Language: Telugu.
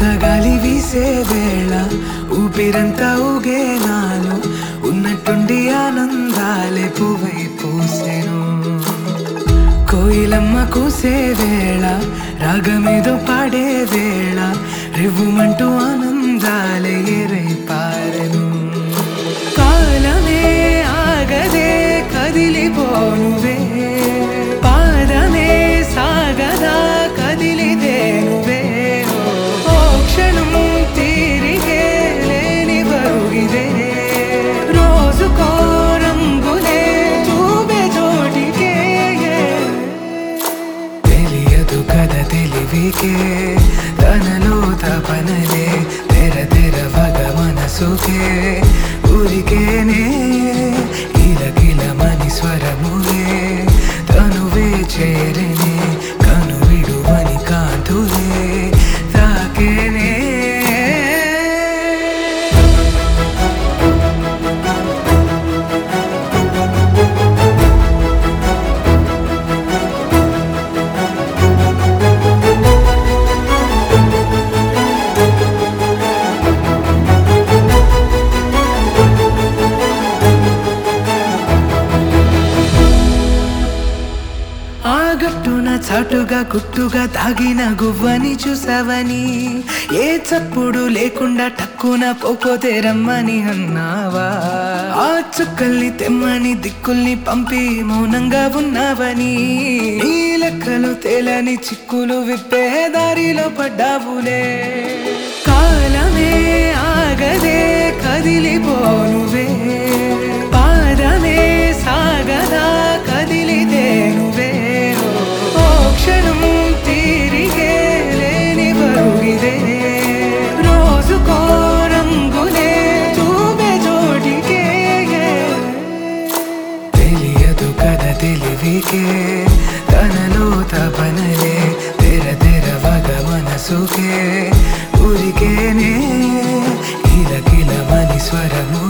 గాలి వీసే వేళ ఊపిరంతా ఊగే నాలో ఉన్నట్టుండి ఆనందాలే పువ్వై పూసెను కోయిలమ్మ కూసే వేళ రాగమేదో పాడే వేళ రివ్వుమంటూ ఆనందాలే ఎరై పారెను కాలమే ఆగదే కదిలిపోనువే పాదమే సాగదా కదిలిదేనువే ఓ క్షణం తీరిగే లేని బరుగిదే రోజుకో రంగులే చూపే చోటికే తెలియదు కథ తెలివికే తనలో తపనలే తెర తెర వగ మనసుకే ఊరికేనే ఇలకిలమని స్వరములే తనువే చేరనే కను విడువని కాంతులే తాకేనే ఆ గట్టున చాటుగా గుట్టుగా తాగిన గువ్వని చూసావని ఏ చప్పుడు లేకుండా టక్కున పోకోతే రమ్మని అన్నావా ఆ చుక్కల్ని తెమ్మని దిక్కుల్ని పంపి మౌనంగా ఉన్నావని నీ లెక్కలు తేలని చిక్కులు విప్పే దారిలో పడ్డావులే కాలమే ఆగదే కదిలిపోనువే పాదమే సాగదా కదిలితేనువే ఓ క్షణం తీరిగే లేని బరుగిదే రోజుకో రంగులే చూపే చోటికే తెలియదు కథ తెలివికే తనలో తపనలే తెర తెర వగ మనసుకే ఊరికేనే కిల కిల మని స్వరము